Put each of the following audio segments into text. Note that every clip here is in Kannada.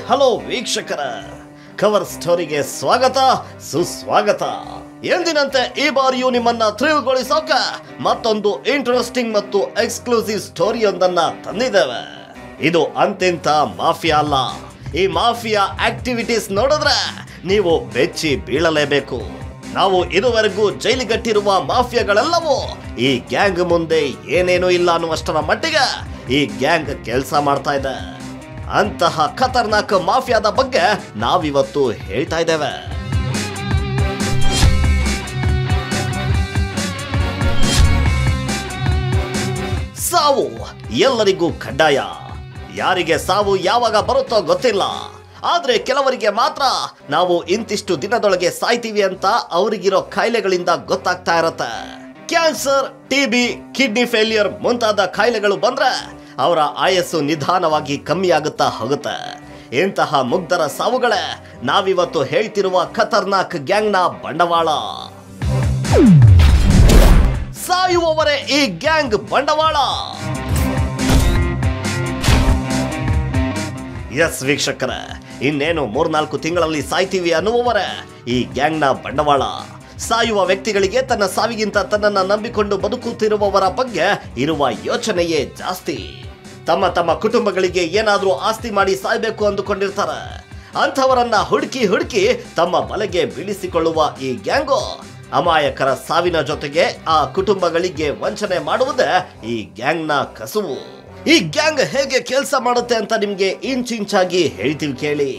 ಹಲೋ ವೀಕ್ಷಕರ ಕವರ್ ಸ್ಟೋರಿಗೆ ಸ್ವಾಗತ ಸುಸ್ವಾಗತ ಎಂದಿನಂತೆ ಈ ಬಾರಿಯೂ ನಿಮ್ಮನ್ನ ಥ್ರಿಲ್ಗೊಳಿಸೋಕ ಮತ್ತೊಂದು ಇಂಟ್ರೆಸ್ಟಿಂಗ್ ಮತ್ತು ಎಕ್ಸ್ಕ್ಲೂಸಿವ್ ಸ್ಟೋರಿಯೊಂದನ್ನ ತಂದಿದ್ದೇವೆ ಇದು ಅಂತಿಂತ ಮಾಫಿಯಾ ಅಲ್ಲ ಈ ಮಾಫಿಯಾ ಆಕ್ಟಿವಿಟೀಸ್ ನೋಡಿದ್ರೆ ನೀವು ಬೆಚ್ಚಿ ಬೀಳಲೇಬೇಕು ನಾವು ಇದುವರೆಗೂ ಜೈಲಿಗಟ್ಟಿರುವ ಮಾಫಿಯಾಗಳೆಲ್ಲವೂ ಈ ಗ್ಯಾಂಗ್ ಮುಂದೆ ಏನೇನೂ ಇಲ್ಲ ಅನ್ನುವಷ್ಟರ ಮಟ್ಟಿಗೆ ಈ ಗ್ಯಾಂಗ್ ಕೆಲಸ ಮಾಡ್ತಾ ಇದೆ ಅಂತಹ ಖತರ್ನಾಕ್ ಮಾಫಿಯಾದ ಬಗ್ಗೆ ನಾವಿವತ್ತು ಹೇಳ್ತಾ ಇದ್ದೇವೆ ಸಾವು ಎಲ್ಲರಿಗೂ ಕಡ್ಡಾಯ ಯಾರಿಗೆ ಸಾವು ಯಾವಾಗ ಬರುತ್ತೋ ಗೊತ್ತಿಲ್ಲ ಆದ್ರೆ ಕೆಲವರಿಗೆ ಮಾತ್ರ ನಾವು ಇಂತಿಷ್ಟು ದಿನದೊಳಗೆ ಸಾಯ್ತೀವಿ ಅಂತ ಅವರಿಗಿರೋ ಕಾಯಿಲೆಗಳಿಂದ ಗೊತ್ತಾಗ್ತಾ ಇರತ್ತೆ ಕ್ಯಾನ್ಸರ್ ಟಿಬಿ ಕಿಡ್ನಿ ಫೇಲ್ಯೂರ್ ಮುಂತಾದ ಕಾಯಿಲೆಗಳು ಬಂದ್ರೆ ಅವರ ಆಯಸ್ಸು ನಿಧಾನವಾಗಿ ಕಮ್ಮಿ ಆಗುತ್ತಾ ಹೋಗುತ್ತೆ ಇಂತಹ ಮುಗ್ಧರ ಸಾವುಗಳೇ ನಾವಿವತ್ತು ಹೇಳ್ತಿರುವ ಖತರ್ನಾಕ್ ಗ್ಯಾಂಗ್ನ ಬಂಡವಾಳ ಸಾಯುವವರೇ ಈ ಗ್ಯಾಂಗ್ ಬಂಡವಾಳ ಎಸ್ ವೀಕ್ಷಕರ ಇನ್ನೇನು ಮೂರ್ನಾಲ್ಕು ತಿಂಗಳಲ್ಲಿ ಸಾಯ್ತೀವಿ ಅನ್ನುವವರೇ ಈ ಗ್ಯಾಂಗ್ನ ಬಂಡವಾಳ ಸಾಯುವ ವ್ಯಕ್ತಿಗಳಿಗೆ ತನ್ನ ಸಾವಿಗಿಂತ ತನ್ನನ್ನ ನಂಬಿಕೊಂಡು ಬದುಕುತ್ತಿರುವವರ ಬಗ್ಗೆ ಇರುವ ಯೋಚನೆಯೇ ಜಾಸ್ತಿ ತಮ್ಮ ತಮ್ಮ ಕುಟುಂಬಗಳಿಗೆ ಏನಾದ್ರೂ ಆಸ್ತಿ ಮಾಡಿ ಸಾಯ್ಬೇಕು ಅಂದುಕೊಂಡಿರ್ತಾರೆ ಅಂಥವರನ್ನ ಹುಡುಕಿ ಹುಡುಕಿ ತಮ್ಮ ಬಲೆಗೆ ಬೀಳಿಸಿಕೊಳ್ಳುವ ಈ ಗ್ಯಾಂಗು ಅಮಾಯಕರ ಸಾವಿನ ಜೊತೆಗೆ ಆ ಕುಟುಂಬಗಳಿಗೆ ವಂಚನೆ ಮಾಡುವುದೇ ಈ ಗ್ಯಾಂಗ್ನ ಕಸುವು ಈ ಗ್ಯಾಂಗ್ ಹೇಗೆ ಕೆಲಸ ಮಾಡುತ್ತೆ ಅಂತ ನಿಮ್ಗೆ ಇಂಚಿಂಚಾಗಿ ಹೇಳ್ತೀವಿ ಕೇಳಿ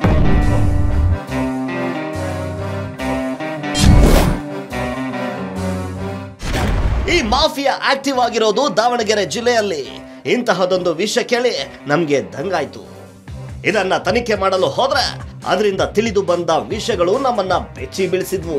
ಈ ಮಾಫಿಯಾ ಆಕ್ಟಿವ್ ಆಗಿರೋದು ದಾವಣಗೆರೆ ಜಿಲ್ಲೆಯಲ್ಲಿ ಇಂತಹದೊಂದು ವಿಷಯ ಕೇಳಿ ನಮ್ಗೆ ದಂಗಾಯ್ತು ಇದನ್ನ ತನಿಖೆ ಮಾಡಲು ಹೋದ್ರೆ ಅದರಿಂದ ತಿಳಿದು ಬಂದ ವಿಷಯಗಳು ನಮ್ಮನ್ನ ಬೆಚ್ಚಿ ಬೀಳಿಸಿದ್ವು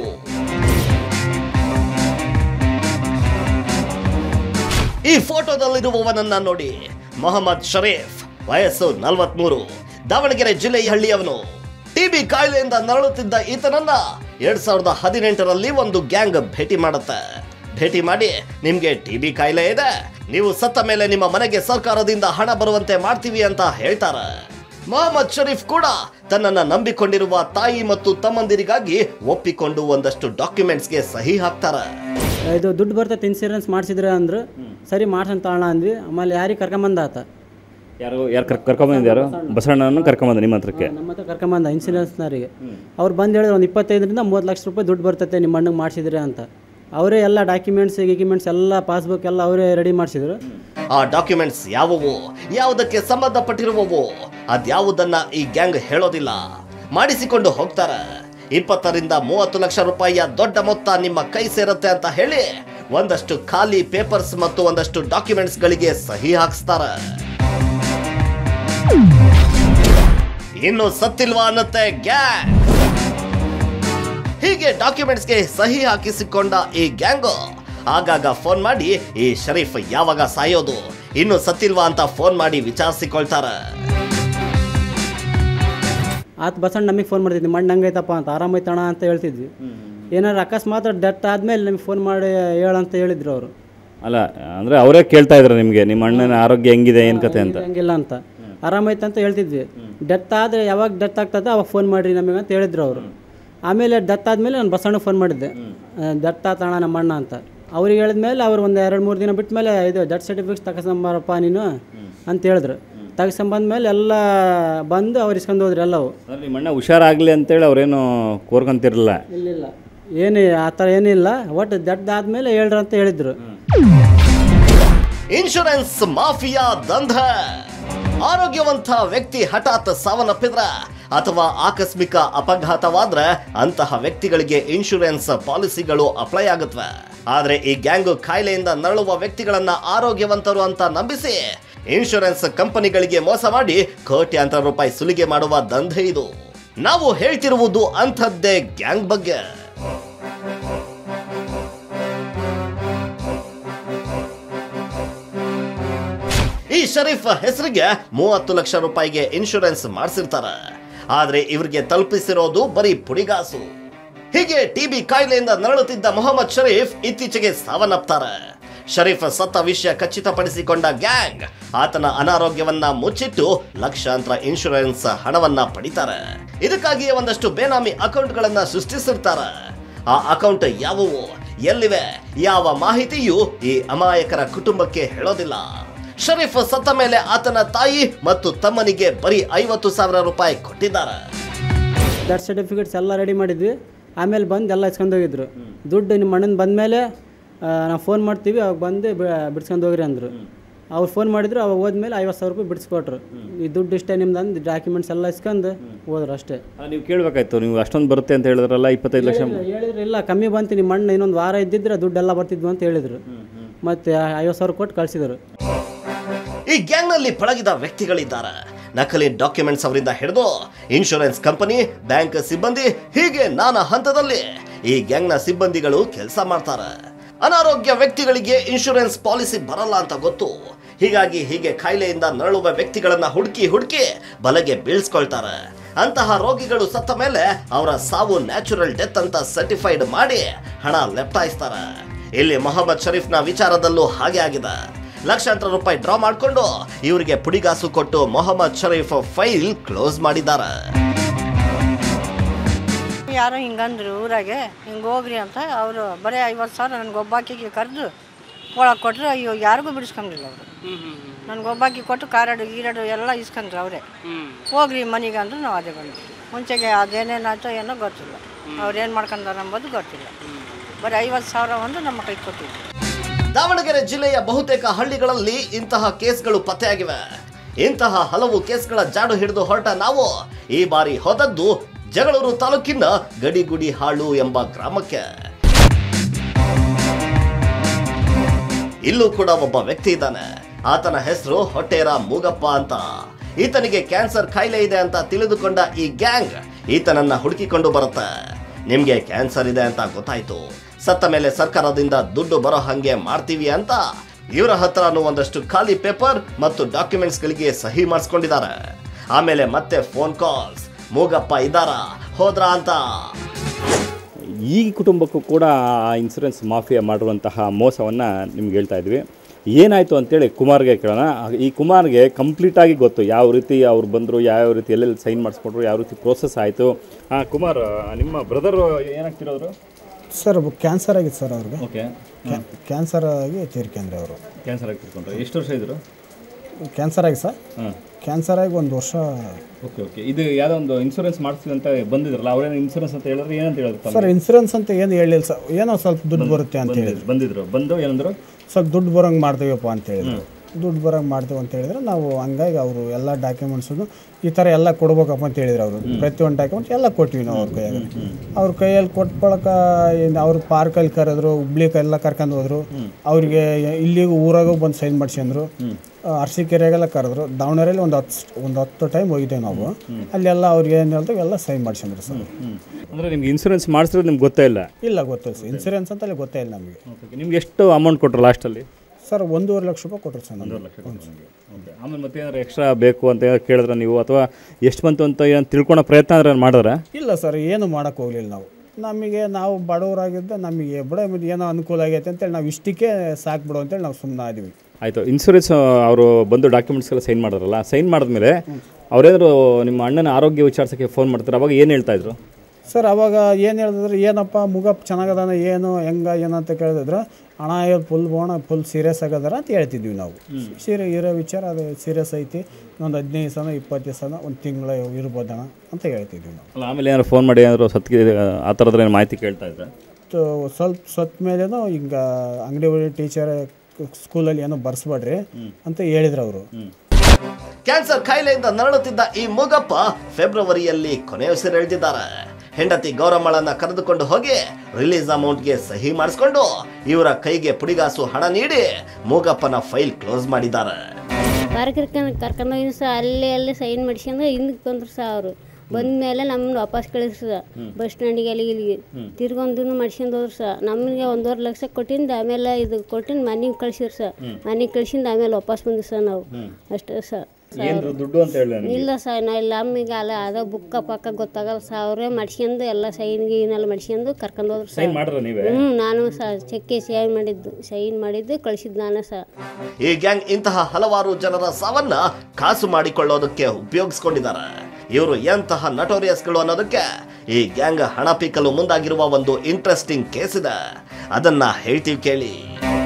ಈ ಫೋಟೋದಲ್ಲಿರುವವನನ್ನ ನೋಡಿ ಮೊಹಮ್ಮದ್ ಶರೀಫ್ ವಯಸ್ಸು ನಲವತ್ಮೂರು ದಾವಣಗೆರೆ ಜಿಲ್ಲೆಯ ಹಳ್ಳಿಯವನು ಟಿಬಿ ಕಾಯಿಲೆಯಿಂದ ನರಳುತ್ತಿದ್ದ ಈತನನ್ನ ಎರಡ್ ಸಾವಿರದ ಹದಿನೆಂಟರಲ್ಲಿ ಒಂದು ಗ್ಯಾಂಗ್ ಭೇಟಿ ಮಾಡುತ್ತೆ ಭೇಟಿ ಮಾಡಿ ನಿಮ್ಗೆ ಟಿಬಿ ಕಾಯಿಲೆ ಇದೆ ನೀವು ಸತ್ತ ಮೇಲೆ ನಿಮ್ಮ ಮನೆಗೆ ಸರ್ಕಾರದಿಂದ ಹಣ ಬರುವಂತೆ ಮಾಡ್ತೀವಿ ಅಂತ ಹೇಳ್ತಾರೆ ಮೊಹಮ್ಮದ್ ಶರೀಫ್ ಕೂಡ ತನ್ನನ್ನ ನಂಬಿಕೊಂಡಿರುವ ತಾಯಿ ಮತ್ತು ತಮ್ಮಂದಿರಿಗಾಗಿ ಒಪ್ಪಿಕೊಂಡು ಒಂದಷ್ಟು ಡಾಕ್ಯುಮೆಂಟ್ಸ್ಗೆ ಸಹಿ ಹಾಕ್ತಾರೆ ಇದು ದುಡ್ಡು ಬರ್ತೈತೆ ಇನ್ಸೂರೆನ್ಸ್ ಮಾಡಿಸಿದ್ರೆ ಅಂದ್ರು ಸರಿ ಮಾಡ್ಸಂತ ಅಣ್ಣ ಅಂದ್ವಿ ಆಮೇಲೆ ಯಾರಿಗೆ ಕರ್ಕೊಂಬಂದ ಆತ ಯಾರು ಯಾರು ಕರ್ ಕರ್ಕೊಂಬಂದು ಯಾರು ಬಸವಣ್ಣನ ಕರ್ಕೊಂಬಂದ ನಿಮ್ಮ ಹತ್ರಕ್ಕೆ ನಮ್ಮ ಹತ್ರ ಕರ್ಕೊಂಬಂದ ಇನ್ಸೂರೆನ್ಸ್ನವರಿಗೆ ಅವ್ರು ಬಂದು ಹೇಳಿದ್ರು ಒಂದು ಇಪ್ಪತ್ತೈದರಿಂದ ಮೂವತ್ತು ಲಕ್ಷ ರೂಪಾಯಿ ದುಡ್ಡು ಬರ್ತೈತೆ ನಿಮ್ಮ ಅಣ್ಣಗೆ ಮಾಡಿಸಿದ್ರೆ ಅಂತ ಅವರೇ ಎಲ್ಲ ಡಾಕ್ಯುಮೆಂಟ್ಸ್ ಗಿಕ್ಯುಮೆಂಟ್ಸ್ ಎಲ್ಲ ಪಾಸ್ಬುಕ್ ಎಲ್ಲ ಅವರೇ ರೆಡಿ ಮಾಡಿಸಿದ್ರು ಆ ಡಾಕ್ಯುಮೆಂಟ್ಸ್ ಯಾವುವು ಯಾವುದಕ್ಕೆ ಸಂಬಂಧಪಟ್ಟಿರುವವು ಅದ್ಯಾವುದನ್ನ ಈ ಗ್ಯಾಂಗ್ ಹೇಳೋದಿಲ್ಲ ಮಾಡಿಸಿಕೊಂಡು ಹೋಗ್ತಾರೆ ಇಪ್ಪತ್ತರಿಂದ ಮೂವತ್ತು ಲಕ್ಷ ರೂಪಾಯಿಯ ದೊಡ್ಡ ಮೊತ್ತ ನಿಮ್ಮ ಕೈ ಸೇರುತ್ತೆ ಅಂತ ಹೇಳಿ ಒಂದಷ್ಟು ಖಾಲಿ ಪೇಪರ್ಸ್ ಮತ್ತು ಒಂದಷ್ಟು ಡಾಕ್ಯುಮೆಂಟ್ಸ್ ಗಳಿಗೆ ಸಹಿ ಹಾಕ್ಸ್ತಾರೆ ಇನ್ನು ಸತ್ತಿಲ್ವಾ ಅನ್ನತ್ತೆ ಗ್ಯಾಂಗ್ ಹೀಗೆ ಡಾಕ್ಯುಮೆಂಟ್ಸ್ಗೆ ಸಹಿ ಹಾಕಿಸಿಕೊಂಡ ಈ ಗ್ಯಾಂಗು ಆಗಾಗ ಫೋನ್ ಮಾಡಿ ಈ ಶರೀಫ್ ಯಾವಾಗ ಸಾಯೋದು ಇನ್ನು ಸತ್ತಿಲ್ವಾ ಅಂತ ಫೋನ್ ಮಾಡಿ ವಿಚಾರಿಸಿಕೊಳ್ತಾರೆ ಆತ ಬಸಣ್ಣ ನಮಗೆ ಫೋನ್ ಮಾಡ್ತಿದ್ವಿ ಮಣ್ಣು ಹಂಗೈತಪ್ಪ ಅಂತ ಆರಾಮೈತಣ ಅಂತ ಹೇಳ್ತಿದ್ವಿ ಏನಾರು ಅಕಸ್ಮಾತ್ ಡೆತ್ ಆದಮೇಲೆ ನಮಗೆ ಫೋನ್ ಮಾಡಿ ಹೇಳಂತ ಹೇಳಿದ್ರು ಅವರು ಅಲ್ಲ ಅಂದರೆ ಅವರೇ ಕೇಳ್ತಾ ಇದ್ರು ನಿಮಗೆ ನಿಮ್ಮ ಅಣ್ಣನ ಆರೋಗ್ಯ ಹೆಂಗಿದೆ ಏನು ಕತೆ ಅಂತ ಹಂಗಿಲ್ಲ ಅಂತ ಆರಾಮೈತೆ ಅಂತ ಹೇಳ್ತಿದ್ವಿ ಡೆತ್ ಆದರೆ ಯಾವಾಗ ಡೆತ್ ಆಗ್ತದೆ ಅವಾಗ ಫೋನ್ ಮಾಡಿರಿ ನಮಗೆ ಅಂತ ಹೇಳಿದ್ರು ಅವರು ಆಮೇಲೆ ಡೆತ್ ಆದಮೇಲೆ ನಾನು ಬಸಣ್ಣಗೆ ಫೋನ್ ಮಾಡಿದ್ದೆ ಡೆತ್ ಆತಣ ನಮ್ಮ ಅಣ್ಣ ಅಂತ ಅವ್ರಿಗೆ ಹೇಳಿದ್ಮೇಲೆ ಅವ್ರು ಒಂದು ಎರಡು ಮೂರು ದಿನ ಬಿಟ್ಟ ಮೇಲೆ ಇದು ಡೆತ್ ಸರ್ಟಿಫಿಕೇಟ್ಸ್ ತಗೊಂಬಾರಪ್ಪ ನೀನು ಅಂತ ಹೇಳಿದ್ರು ತಗೊಂಬಂದ್ಮೇಲೆ ಎಲ್ಲ ಬಂದು ಅವ್ರು ಇಸ್ಕೊಂಡು ಹೋದ್ರು ಎಲ್ಲವು ಅಂದ್ರೆ ನಿಮ್ಮ ಅಣ್ಣ ಹುಷಾರಾಗಲಿ ಅಂತೇಳಿ ಅವ್ರೇನು ಕೋರ್ಕೊಂತಿರಲಿಲ್ಲ ಇಲ್ಲಿಲ್ಲ ಏನು ಆ ಥರ ಏನಿಲ್ಲ ಒಟ್ಟು ಡೆತ್ ಆದಮೇಲೆ ಹೇಳ್ರಿ ಅಂತ ಹೇಳಿದ್ರು ಇನ್ಶೂರೆನ್ಸ್ ಮಾಫಿಯಾ ದಂಧ ಆರೋಗ್ಯವಂತ ವ್ಯಕ್ತಿ ಹಠಾತ್ ಸಾವನ್ನಪ್ಪಿದ್ರ ಅಥವಾ ಆಕಸ್ಮಿಕ ಅಪಘಾತವಾದ್ರೆ ಅಂತಹ ವ್ಯಕ್ತಿಗಳಿಗೆ ಇನ್ಶೂರೆನ್ಸ್ ಪಾಲಿಸಿಗಳು ಅಪ್ಲೈ ಆಗುತ್ತವೆ ಆದ್ರೆ ಈ ಗ್ಯಾಂಗು ಕಾಯಿಲೆಯಿಂದ ನರಳುವ ವ್ಯಕ್ತಿಗಳನ್ನ ಆರೋಗ್ಯವಂತರು ಅಂತ ನಂಬಿಸಿ ಇನ್ಶೂರೆನ್ಸ್ ಕಂಪನಿಗಳಿಗೆ ಮೋಸ ಮಾಡಿ ಕೋಟ್ಯಾಂತರ ರೂಪಾಯಿ ಸುಲಿಗೆ ಮಾಡುವ ದಂಧೆ ಇದು ನಾವು ಹೇಳ್ತಿರುವುದು ಅಂಥದ್ದೇ ಗ್ಯಾಂಗ್ ಬಗ್ಗೆ ಈ ಶರೀಫ್ ಹೆಸರಿಗೆ ಮೂವತ್ತು ಲಕ್ಷ ರೂಪಾಯಿಗೆ ಇನ್ಶೂರೆನ್ಸ್ ಮಾಡಿಸಿರ್ತಾರೆ ಆದ್ರೆ ಇವರಿಗೆ ತಲುಪಿಸಿರೋದು ಬರೀ ಪುಡಿಗಾಸು ಹೀಗೆ ಟಿಬಿ ಕಾಯಿಲೆಯಿಂದ ನರಳುತ್ತಿದ್ದ ಮೊಹಮ್ಮದ್ ಶರೀಫ್ ಇತ್ತೀಚೆಗೆ ಸಾವನ್ನಪ್ತಾರೆ ಶರೀಫ್ ಸತ್ತ ವಿಷಯ ಖಚಿತಪಡಿಸಿಕೊಂಡ ಗ್ಯಾಂಗ್ ಆತನ ಅನಾರೋಗ್ಯವನ್ನ ಮುಚ್ಚಿಟ್ಟು ಲಕ್ಷಾಂತರ ಇನ್ಶೂರೆನ್ಸ್ ಹಣವನ್ನ ಪಡಿತಾರೆ ಇದಕ್ಕಾಗಿಯೇ ಒಂದಷ್ಟು ಬೇನಾಮಿ ಅಕೌಂಟ್ಗಳನ್ನ ಸೃಷ್ಟಿಸಿರ್ತಾರೆ ಆ ಅಕೌಂಟ್ ಯಾವುವು ಎಲ್ಲಿವೆ ಯಾವ ಮಾಹಿತಿಯೂ ಈ ಅಮಾಯಕರ ಕುಟುಂಬಕ್ಕೆ ಹೇಳೋದಿಲ್ಲ ಶರೀಫ್ ಸತ್ತ ಮೇಲೆ ಆತನ ತಾಯಿ ಮತ್ತು ತಮ್ಮನಿಗೆ ಬರೀ ಐವತ್ತು ಸಾವಿರ ರೂಪಾಯಿ ಕೊಟ್ಟಿದ್ದಾರೆ ಡೆತ್ ಸರ್ಟಿಫಿಕೇಟ್ಸ್ ಎಲ್ಲ ರೆಡಿ ಮಾಡಿದ್ವಿ ಆಮೇಲೆ ಬಂದು ಎಲ್ಲ ಇಸ್ಕೊಂಡು ಹೋಗಿದ್ರು ದುಡ್ಡು ನಿಮ್ಮ ಅಣ್ಣನ ಬಂದಮೇಲೆ ನಾವು ಫೋನ್ ಮಾಡ್ತೀವಿ ಅವಾಗ ಬಂದು ಬಿಡ್ಸ್ಕೊಂಡು ಹೋಗ್ರಿ ಅಂದರು ಅವ್ರು ಫೋನ್ ಮಾಡಿದ್ರು ಅವಾಗ ಹೋದ್ಮೇಲೆ ಐವತ್ತು ಸಾವಿರ ರೂಪಾಯಿ ಬಿಡಿಸ್ಕೊಟ್ರು ಈ ದುಡ್ಡು ಇಷ್ಟೇ ನಿಮ್ದು ಅಂದು ಡಾಕ್ಯುಮೆಂಟ್ಸ್ ಎಲ್ಲ ಇಸ್ಕೊಂಡು ಹೋದ್ರು ಅಷ್ಟೇ ಆ, ನೀವು ಕೇಳಬೇಕಾಯ್ತು ನೀವು ಅಷ್ಟೊಂದು ಬರುತ್ತೆ ಅಂತ ಹೇಳಿದ್ರಲ್ಲ ಇಪ್ಪತ್ತೈದು ಲಕ್ಷ ಹೇಳಿದ್ರು ಇಲ್ಲ ಕಮ್ಮಿ ಬಂತು ನಿಮ್ಮ ಅಣ್ಣ ಇನ್ನೊಂದು ವಾರ ಇದ್ದಿದ್ರೆ ದುಡ್ಡೆಲ್ಲ ಬರ್ತಿದ್ವು ಅಂತ ಹೇಳಿದರು ಮತ್ತು ಐವತ್ತು ಸಾವಿರ ಕೊಟ್ಟು ಕಳಿಸಿದರು ಈ ಗ್ಯಾಂಗ್ನಲ್ಲಿ ಪಳಗಿದ ವ್ಯಕ್ತಿಗಳಿದ್ದಾರೆ ನಕಲಿ ಡಾಕ್ಯುಮೆಂಟ್ಸ್ ಅವರಿಂದ ಹಿಡಿದು ಇನ್ಶೂರೆನ್ಸ್ ಕಂಪನಿ ಬ್ಯಾಂಕ್ ಸಿಬ್ಬಂದಿ ಹೀಗೆ ನಾನಾ ಹಂತದಲ್ಲಿ ಈ ಗ್ಯಾಂಗ್ನ ಸಿಬ್ಬಂದಿಗಳು ಕೆಲಸ ಮಾಡ್ತಾರೆ ಅನಾರೋಗ್ಯ ವ್ಯಕ್ತಿಗಳಿಗೆ ಇನ್ಶೂರೆನ್ಸ್ ಪಾಲಿಸಿ ಬರಲ್ಲ ಅಂತ ಗೊತ್ತು ಹೀಗಾಗಿ ಹೀಗೆ ಕಾಯಿಲೆಯಿಂದ ನರಳುವ ವ್ಯಕ್ತಿಗಳನ್ನ ಹುಡುಕಿ ಹುಡುಕಿ ಬಲೆಗೆ ಬೀಳ್ಸ್ಕೊಳ್ತಾರೆ ಅಂತಹ ರೋಗಿಗಳು ಸತ್ತ ಮೇಲೆ ಅವರ ಸಾವು ನ್ಯಾಚುರಲ್ ಡೆತ್ ಅಂತ ಸರ್ಟಿಫೈಡ್ ಮಾಡಿ ಹಣ ಲೆಪ್ಟಾಯಿಸ್ತಾರೆ ಇಲ್ಲಿ ಮೊಹಮ್ಮದ್ ಶರೀಫ್ನ ವಿಚಾರದಲ್ಲೂ ಹಾಗೆ ಆಗಿದೆ ಲಕ್ಷಾಂತರ ರೂಪಾಯಿ ಡ್ರಾ ಮಾಡಿಕೊಂಡು ಇವರಿಗೆ ಪುಡಿಗಾಸು ಕೊಟ್ಟು ಮೊಹಮ್ಮದ್ ಶರೀಫ್ ಫೈಲ್ ಕ್ಲೋಸ್ ಮಾಡಿದ್ದಾರೆ ಯಾರೋ ಹಿಂಗಂದ್ರು ಊರಾಗೆ ಹಿಂಗೆ ಹೋಗ್ರಿ ಅಂತ ಅವರು ಬರೀ ಐವತ್ತು ಸಾವಿರ ನನಗೆ ಒಬ್ಬಾಕಿಗೆ ಕರೆದು ಒಳಗೆ ಕೊಟ್ಟರು ಅಯ್ಯೋ ಯಾರಿಗೂ ಬಿಡಿಸ್ಕೊಂಡಿಲ್ಲ ಅವರು ನನಗೆ ಒಬ್ಬಾಕಿ ಕೊಟ್ಟು ಕಾರಾಡು ಗೀರಾಡು ಎಲ್ಲ ಇಸ್ಕೊಂಡ್ರು ಅವರೇ ಹೋಗ್ರಿ ಮನೆಗೆ ಅಂದ್ರು ನಾವು ಅದೇ ಬಂದ್ವಿ ಮುಂಚೆಗೆ ಅದೇನೇನಾಯ್ತೋ ಏನೋ ಗೊತ್ತಿಲ್ಲ ಅವ್ರು ಏನು ಮಾಡ್ಕೊಂಡಾರ ಅಂಬೋದು ಗೊತ್ತಿಲ್ಲ ಬರೀ ಐವತ್ತು ಸಾವಿರ ಒಂದು ನಮ್ಮ ಕೈ ಕೊಟ್ಟಿದ್ರು ದಾವಣಗೆರೆ ಜಿಲ್ಲೆಯ ಬಹುತೇಕ ಹಳ್ಳಿಗಳಲ್ಲಿ ಇಂತಹ ಕೇಸ್ಗಳು ಪತ್ತೆಯಾಗಿವೆ ಇಂತಹ ಹಲವು ಕೇಸ್ಗಳ ಜಾಡು ಹಿಡಿದು ಹೊರಟ ನಾವು ಈ ಬಾರಿ ಹೋದದ್ದು ಜಗಳೂರು ತಾಲೂಕಿನ ಗಡಿಗುಡಿ ಹಾಳು ಎಂಬ ಗ್ರಾಮಕ್ಕೆ ಇಲ್ಲೂ ಕೂಡ ಒಬ್ಬ ವ್ಯಕ್ತಿ ಇದ್ದಾನೆ ಆತನ ಹೆಸರು ಹೊಟ್ಟೇರ ಮೂಗಪ್ಪ ಅಂತ ಈತನಿಗೆ ಕ್ಯಾನ್ಸರ್ ಕಾಯಿಲೆ ಇದೆ ಅಂತ ತಿಳಿದುಕೊಂಡ ಈ ಗ್ಯಾಂಗ್ ಈತನನ್ನ ಹುಡುಕಿಕೊಂಡು ಬರುತ್ತೆ ನಿಮ್ಗೆ ಕ್ಯಾನ್ಸರ್ ಇದೆ ಅಂತ ಗೊತ್ತಾಯ್ತು ಸತ್ತ ಮೇಲೆ ಸರ್ಕಾರದಿಂದ ದುಡ್ಡು ಬರೋ ಹಂಗೆ ಮಾಡ್ತೀವಿ ಅಂತ ಇವರ ಹತ್ರನೂ ಒಂದಷ್ಟು ಖಾಲಿ ಪೇಪರ್ ಮತ್ತು ಡಾಕ್ಯುಮೆಂಟ್ಸ್ ಗಳಿಗೆ ಸಹಿ ಮಾಡಿಸ್ಕೊಂಡಿದ್ದಾರೆ ಆಮೇಲೆ ಮತ್ತೆ ಫೋನ್ ಕಾಲ್ಸ್ ಮೂಗಪ್ಪ ಇದ್ದಾರಾ ಹೋದ್ರಾ ಅಂತ ಈ ಕುಟುಂಬಕ್ಕೂ ಕೂಡ ಆ ಇನ್ಸೂರೆನ್ಸ್ ಮಾಫಿಯಾ ಮಾಡಿರುವಂತಹ ಮೋಸವನ್ನು ನಿಮ್ಗೆ ಹೇಳ್ತಾ ಇದ್ವಿ ಏನಾಯಿತು ಅಂತೇಳಿ ಕುಮಾರ್ಗೆ ಕೇಳೋಣ ಈ ಕುಮಾರ್ಗೆ ಕಂಪ್ಲೀಟಾಗಿ ಗೊತ್ತು ಯಾವ ರೀತಿ ಅವ್ರು ಬಂದರು ಯಾವ ರೀತಿ ಎಲ್ಲೆಲ್ಲಿ ಸೈನ್ ಮಾಡಿಸ್ಕೊಂಡ್ರು ಯಾವ ರೀತಿ ಪ್ರೋಸೆಸ್ ಆಯಿತು ಕುಮಾರ್ ನಿಮ್ಮ ಬ್ರದರು ಏನಾಗ್ತಿರೋರು ಸರ್ ಕ್ಯಾನ್ಸರ್ ಆಗಿತ್ತು ಸರ್ ಅವ್ರಿಗೆ ಓಕೆ ಕ್ಯಾನ್ಸರ್ ಆಗಿ ತೀರ್ಕೊಂಡ್ರೆ ಅವರು ಕ್ಯಾನ್ಸರ್ ಆಗ್ತಿರ್ಕೊಂಡ್ರು ಎಷ್ಟು ವರ್ಷ ಇದ್ರು ಕ್ಯಾನ್ಸರ್ ಆಗಿ ಸರ್ ಹಾಂ ಕ್ಯಾನ್ಸರ್ ಆಗಿ ಒಂದು ವರ್ಷ ಓಕೆ ಓಕೆ ಇದು ಯಾವುದೋ ಒಂದು ಇನ್ಸೂರೆನ್ಸ್ ಮಾಡಿಸ್ತೀವಿ ಅಂತ ಬಂದಿದ್ರಲ್ಲ ಅವ್ರೇನು ಇನ್ಸೂರೆನ್ಸ್ ಅಂತ ಹೇಳಿದ್ರೆ ಏನಂತ ಹೇಳಿದ್ರು ಸರ್ ಇನ್ಸೂರೆನ್ಸ್ ಅಂತ ಏನು ಹೇಳಿಲ್ಲ ಸರ್ ಏನೋ ಸ್ವಲ್ಪ ದುಡ್ಡು ಬರುತ್ತೆ ಅಂತ ಹೇಳಿದ್ರು ಬಂದಿದ್ರು ಬಂದು ಏನಂದ್ರು ಸ್ವಲ್ಪ ದುಡ್ಡು ಬರೋಂಗೆ ಮಾಡ್ತೀವಪ್ಪ ಅಂತ ಹೇಳಿದ್ರು ದುಡ್ಡು ಬರೋಂಗೆ ಮಾಡ್ತೀವಿ ಅಂತ ಹೇಳಿದ್ರೆ ನಾವು ಹಂಗಾಗಿ ಅವರು ಎಲ್ಲ ಡಾಕ್ಯುಮೆಂಟ್ಸನ್ನು ಈ ಥರ ಎಲ್ಲ ಕೊಡ್ಬೇಕಪ್ಪ ಅಂತ ಹೇಳಿದ್ರು ಅವರು ಪ್ರತಿಯೊಂದು ಡಾಕ್ಯುಮೆಂಟ್ಸ್ ಎಲ್ಲ ಕೊಟ್ವಿ ನಾವು ಅವ್ರ ಕೈಯಾಗ ಅವ್ರ ಕೈಯಲ್ಲಿ ಕೊಟ್ಟ ಬಳಕ ಏನು ಅವ್ರು ಪಾರ್ಕಲ್ಲಿ ಕರೆದ್ರು ಹುಬ್ಳಿ ಎಲ್ಲ ಕರ್ಕೊಂಡು ಹೋದ್ರು ಅವ್ರಿಗೆ ಇಲ್ಲಿಗೂ ಊರಾಗೂ ಬಂದು ಸೈನ್ ಮಾಡಿಸ್ಕೊಂಡ್ರು ಅರಸೀಕೆರೆಗೆಲ್ಲ ಕರೆದ್ರು ದಾವಣಗೆರೆಯಲ್ಲಿ ಒಂದು ಹತ್ತು ಒಂದು ಹತ್ತು ಟೈಮ್ ಹೋಗಿದ್ದೇವೆ ನಾವು ಅಲ್ಲೆಲ್ಲ ಅವ್ರಿಗೆ ಏನು ಹೇಳ್ತೇವೆ ಎಲ್ಲ ಸೈನ್ ಮಾಡಿಸ್ಕೊಂಡ್ರು ಸರ್ ಅಂದರೆ ನಿಮ್ಗೆ ಇನ್ಸೂರೆನ್ಸ್ ಮಾಡಿಸಿರೋದು ನಿಮ್ಗೆ ಗೊತ್ತೇ ಇಲ್ಲ ಇಲ್ಲ ಗೊತ್ತಿಲ್ಲ ಸರ್ ಇನ್ಸೂರೆನ್ಸ್ ಅಂತ ಅಲ್ಲಿ ಗೊತ್ತೇ ಇಲ್ಲ ನಮಗೆ ಓಕೆ ನಿಮ್ಗೆ ಎಷ್ಟು ಅಮೌಂಟ್ ಕೊಟ್ಟರು ಲಾಸ್ಟಲ್ಲಿ ಸರ್ ಒಂದೂವರೆ ಲಕ್ಷ ರೂಪಾಯಿ ಕೊಟ್ಟರು ಸರ್ ನಮಗೆ ಓಕೆ ಆಮೇಲೆ ಮತ್ತೆ ಏನಾದ್ರು ಎಕ್ಸ್ಟ್ರಾ ಬೇಕು ಅಂತ ಏನಾದ್ರು ಕೇಳಿದ್ರೆ ನೀವು ಅಥವಾ ಎಷ್ಟು ಬಂತು ಅಂತ ಏನು ತಿಳ್ಕೊಳೋ ಪ್ರಯತ್ನ ಆದ್ರೆ ಮಾಡಿದ್ರೆ ಇಲ್ಲ ಸರ್ ಏನು ಮಾಡೋಕ್ಕೆ ಹೋಗಲಿಲ್ಲ ನಾವು ನಮಗೆ ನಾವು ಬಡವರಾಗಿದ್ದ ನಮಗೆ ಬಿಡ ಏನೋ ಅನುಕೂಲ ಆಗೈತೆ ಅಂತೇಳಿ ನಾವು ಇಷ್ಟಕ್ಕೆ ಸಾಕು ಬಿಡು ಅಂತೇಳಿ ನಾವು ಸುಮ್ಮನೆ ಆದ್ವಿ ಆಯಿತು ಇನ್ಸೂರೆನ್ಸ್ ಅವರು ಬಂದು ಡಾಕ್ಯುಮೆಂಟ್ಸ್ ಎಲ್ಲ ಸೈನ್ ಮಾಡಿದ್ರಲ್ಲ ಸೈನ್ ಮಾಡಿದ್ಮೇಲೆ ಅವರೇನಾದ್ರು ನಿಮ್ಮ ಅಣ್ಣನ ಆರೋಗ್ಯ ವಿಚಾರಿಸೋಕ್ಕೆ ಫೋನ್ ಮಾಡ್ತಾರೆ ಅವಾಗ ಏನು ಹೇಳ್ತಾ ಇದ್ರು ಸರ್ ಅವಾಗ ಏನು ಹೇಳಿದ್ರೆ ಏನಪ್ಪ ಮುಗಪ್ ಚೆನ್ನಾಗದಾನ ಏನು ಹೆಂಗ ಏನಂತ ಕೇಳಿದ್ರೆ ಹಣ ಫುಲ್ ಬೋಣ ಫುಲ್ ಸೀರಿಯಸ್ ಆಗದಾರ ಅಂತ ಹೇಳ್ತಿದ್ವಿ ನಾವು ಸೀರೆ ಇರೋ ವಿಚಾರ ಅದು ಸೀರಿಯಸ್ ಐತಿ ಒಂದು ಹದಿನೈದು ಸಲ ಇಪ್ಪತ್ತು ದಿವಸ ಒಂದು ತಿಂಗಳ ಇರ್ಬೋದಣ ಅಂತ ಹೇಳ್ತಿದ್ವಿ ನಾವು ಅಲ್ಲ ಆಮೇಲೆ ಏನಾದ್ರು ಫೋನ್ ಮಾಡಿ ಏನಾದ್ರು ಸತ್ಗೆ ಆ ಥರದ್ರ ಏನು ಮಾಹಿತಿ ಕೇಳ್ತಾ ಇದ್ರೆ ತ- ಸ್ವಲ್ಪ ಸತ್ ಮೇಲೇನೋ ಹಿಂಗೆ ಅಂಗಡಿ ಟೀಚರ್ ಸ್ಕೂಲಲ್ಲಿ ಏನೋ ಬರ್ಸ್ಬೇಡ್ರಿ ಅಂತ ಹೇಳಿದ್ರು ಅವರು ಕ್ಯಾನ್ಸರ್ ಕಾಯಿಲೆಯಿಂದ ನರಳುತ್ತಿದ್ದ ಈ ಮೂಗಪ್ಪ ಫೆಬ್ರವರಿಯಲ್ಲಿ ಕೊನೆಯುಸಿರೆಳೆದಿದ್ದಾರೆ ಹೆಂಡತಿ ಗೌರಮ್ಮಳನ್ನ ಕರೆದುಕೊಂಡು ಹೋಗಿ ರಿಲೀಸ್ ಅಮೌಂಟ್ಗೆ ಸಹಿ ಮಾಡಿಸ್ಕೊಂಡು ಇವರ ಕೈಗೆ ಪುಡಿಗಾಸು ಹಣ ನೀಡಿ ಮೂಗಪ್ಪನ ಫೈಲ್ ಕ್ಲೋಸ್ ಮಾಡಿದ್ದಾರೆ ಪಾರ್ಕರ್ಕ ಕರ್ಕೊಂಡೋಗಿ ಸಹ ಅಲ್ಲೇ ಅಲ್ಲೇ ಸೈನ್ ಮಾಡಿಸ್ಕೊಂಡು ಹಿಂದಕ್ಕೆ ಬಂದ್ರು ಸಹ ಅವರು ಬಂದಮೇಲೆ ನಮ್ಮನ್ನು ವಾಪಸ್ ಕಳಿಸ್ದ ಬಸ್ ಸ್ಟ್ಯಾಂಡಿಗೆ ಅಲ್ಲಿ ಇಲ್ಲಿಗೆ ತಿರ್ಗೊಂದು ಮಾಡ್ಸ್ಕೊಂಡು ಹೋದ್ರು ಸಹ ನಮಗೆ ಒಂದೂವರೆ ಲಕ್ಷ ಕೊಟ್ಟಿಂದ ಆಮೇಲೆ ಇದು ಕೊಟ್ಟಿಂದ ಮನೆಗೆ ಕಳ್ಸಿದ್ರು ಸಹ ಮನೆಗೆ ಕಳ್ಸಿಂದ ಆಮೇಲೆ ವಾಪಸ್ ಬಂದ್ವಿ ಸಹ ನಾವು ಅಷ್ಟೇ ಸಹ ಏನು ದುಡ್ಡು ಅಂತ ಹೇಳಿ ನನಗೆ ಇಲ್ಲ ಸರ್ ನಾ ಇಲ್ಲ ಅಮ್ಮಿಗೆ ಅಲ್ಲ ಅದ ಬುಕ್ಕ ಪಕ್ಕ ಗೊತ್ತಾಗಲ್ಲ ಸರ್ ಅವರೇ ಮಡ್ಸ್ಕೊಂಡು ಎಲ್ಲ ಸೈನ್ ಗೀನೆಲ್ಲ ಮಡ್ಸ್ಕೊಂಡು ಕರ್ಕೊಂಡು ಹೋದ್ರು ಸರ್ ಸೈನ್ ಮಾಡ್ರ ನೀವೇ ಹ್ಞೂ ನಾನು ಸರ್ ಚೆಕ್ಕೆ ಸೈನ್ ಮಾಡಿದ್ದು ಸೈನ್ ಮಾಡಿದ್ದು ಕಳಿಸಿದ್ದು ನಾನು ಸರ್ ಈ ಗ್ಯಾಂಗ್ ಇಂತಹ ಹಲವಾರು ಜನರ ಸಾವನ್ನ ಕಾಸು ಮಾಡಿಕೊಳ್ಳೋದಕ್ಕೆ ಉಪಯೋಗಿಸ್ಕೊಂಡಿದ್ದಾರೆ ಇವರು ಎಂತಹ ನಟೋರಿಯಸ್ಗಳು ಅನ್ನೋದಕ್ಕೆ ಈ ಗ್ಯಾಂಗ್ ಹಣ ಪೀಕಲು ಮುಂದಾಗಿರುವ ಒಂದು ಇಂಟ್ರೆಸ್ಟಿಂಗ್ ಕೇಸ್ ಇದೆ ಅದನ್ನ ಹೇಳ್ತೀವಿ ಕೇಳಿ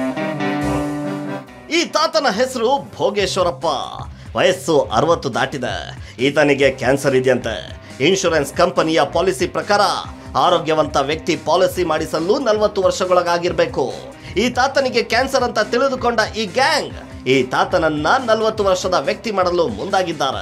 ಈ ತಾತನ ಹೆಸರು ಭೋಗೇಶ್ವರಪ್ಪ ವಯಸ್ಸು ಅರವತ್ತು ದಾಟಿದೆ ಈತನಿಗೆ ಕ್ಯಾನ್ಸರ್ ಇದೆಯಂತೆ ಇನ್ಶೂರೆನ್ಸ್ ಕಂಪನಿಯ ಪಾಲಿಸಿ ಪ್ರಕಾರ ಆರೋಗ್ಯವಂತ ವ್ಯಕ್ತಿ ಪಾಲಿಸಿ ಮಾಡಿಸಲು ನಲವತ್ತು ವರ್ಷಗಳಾಗಿರ್ಬೇಕು ಈ ತಾತನಿಗೆ ಕ್ಯಾನ್ಸರ್ ಅಂತ ತಿಳಿದುಕೊಂಡ ಈ ಗ್ಯಾಂಗ್ ಈ ತಾತನನ್ನ ನಲವತ್ತು ವರ್ಷದ ವ್ಯಕ್ತಿ ಮಾಡಲು ಮುಂದಾಗಿದ್ದಾರೆ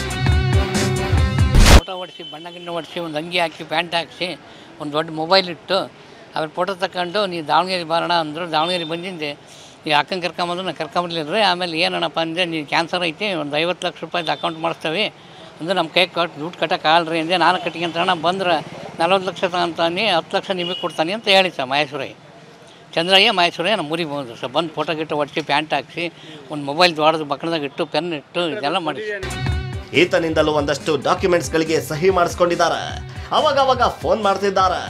ಫೋಟೋ ಹೊಡಿಸಿ ಬಣ್ಣ ಗಿಣ್ಣ ಹೊಡಿಸಿ ಒಂದು ಅಂಗಿ ಹಾಕಿ ಪ್ಯಾಂಟ್ ಹಾಕಿಸಿ ಒಂದು ದೊಡ್ಡ ಮೊಬೈಲ್ ಇಟ್ಟು ಅವ್ರ ಫೋಟೋ ತಗೊಂಡು ನೀವು ದಾವಣಗೆರೆ ಬರೋಣ ಅಂದರು ದಾವಣಗೆರೆ ಬಂದಿದ್ದೆ ಈ ಅಕ್ಕನ ಕರ್ಕೊಂಬಂದು ನಾನು ಕರ್ಕೊಂಬರ್ಲಿಲ್ಲ ಆಮೇಲೆ ಏನಣ್ಣಪ್ಪ ಅಂದರೆ ನೀವು ಕ್ಯಾನ್ಸರ್ ಐತಿ ಒಂದು ಐವತ್ತು ಲಕ್ಷ ರೂಪಾಯಿದು ಅಕೌಂಟ್ ಮಾಡಿಸ್ತೇವೆ ಅಂದ್ರೆ ನಮ್ಮ ಕೈ ಕೊಟ್ಟು ದುಡ್ಡು ಕಟ್ಟೋಕ್ಕಾಗಲ್ರಿ ಅಂದೆ ನಾನು ಕಟ್ಕೊಂತ ಅಣ್ಣ ಬಂದ್ರೆ ನಲ್ವತ್ತು ಲಕ್ಷ ತಗೊಂತಾನೆ ಹತ್ತು ಲಕ್ಷ ನಿಮಗೆ ಕೊಡ್ತಾನೆ ಅಂತ ಹೇಳಿ ಸರ್ ಮಹೇಶ್ವರಯ್ಯ ಚಂದ್ರಯ್ಯ ಮಹೇಶ್ವರಯ್ಯ ನಮ್ಮ ಊರಿಗೆ ಬಂದರು ಸರ್ ಬಂದು ಫೋಟೋ ಗಿಟ್ಟು ಹೊಡಿಸಿ ಪ್ಯಾಂಟ್ ಹಾಕಿಸಿ ಒಂದು ಮೊಬೈಲ್ ದೊಡ್ಡದು ಬಕ್ಕಣದಾಗ ಇಟ್ಟು ಪೆನ್ ಇಟ್ಟು ಇದೆಲ್ಲ ಮಾಡಿ ಈತನಿಂದಲೂ ಒಂದಷ್ಟು ಡಾಕ್ಯುಮೆಂಟ್ಸ್ಗಳಿಗೆ ಸಹಿ ಮಾಡಿಸ್ಕೊಂಡಿದ್ದಾರೆ ಅವಾಗವಾಗ ಫೋನ್ ಮಾಡ್ತಿದ್ದಾರೆ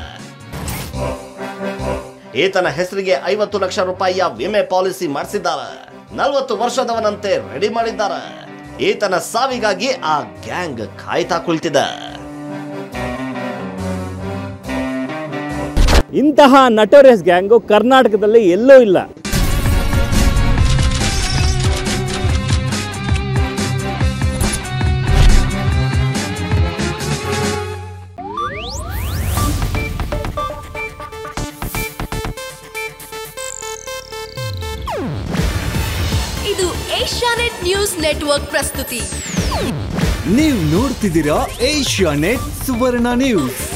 ಈತನ ಹೆಸರಿಗೆ ಐವತ್ತು ಲಕ್ಷ ರೂಪಾಯಿಯ ವಿಮೆ ಪಾಲಿಸಿ ಮಾಡಿಸಿದ್ದಾರೆ ನಲವತ್ತು ವರ್ಷದವನಂತೆ ರೆಡಿ ಮಾಡಿದ್ದಾರೆ ಈತನ ಸಾವಿಗಾಗಿ ಆ ಗ್ಯಾಂಗ್ ಕಾಯ್ತಾ ಕುಳಿತಿದೆ ಇಂತಹ ನಟೋರಿಯಸ್ ಗ್ಯಾಂಗು ಕರ್ನಾಟಕದಲ್ಲಿ ಎಲ್ಲೂ ಇಲ್ಲ ಇದು ಏಷ್ಯಾನೆಟ್ ನ್ಯೂಸ್ ನೆಟ್ವರ್ಕ್ ಪ್ರಸ್ತುತಿ ನೀವು ನೋಡ್ತಿದ್ದೀರಾ ಏಷ್ಯಾ ನೆಟ್ ಸುವರ್ಣ ನ್ಯೂಸ್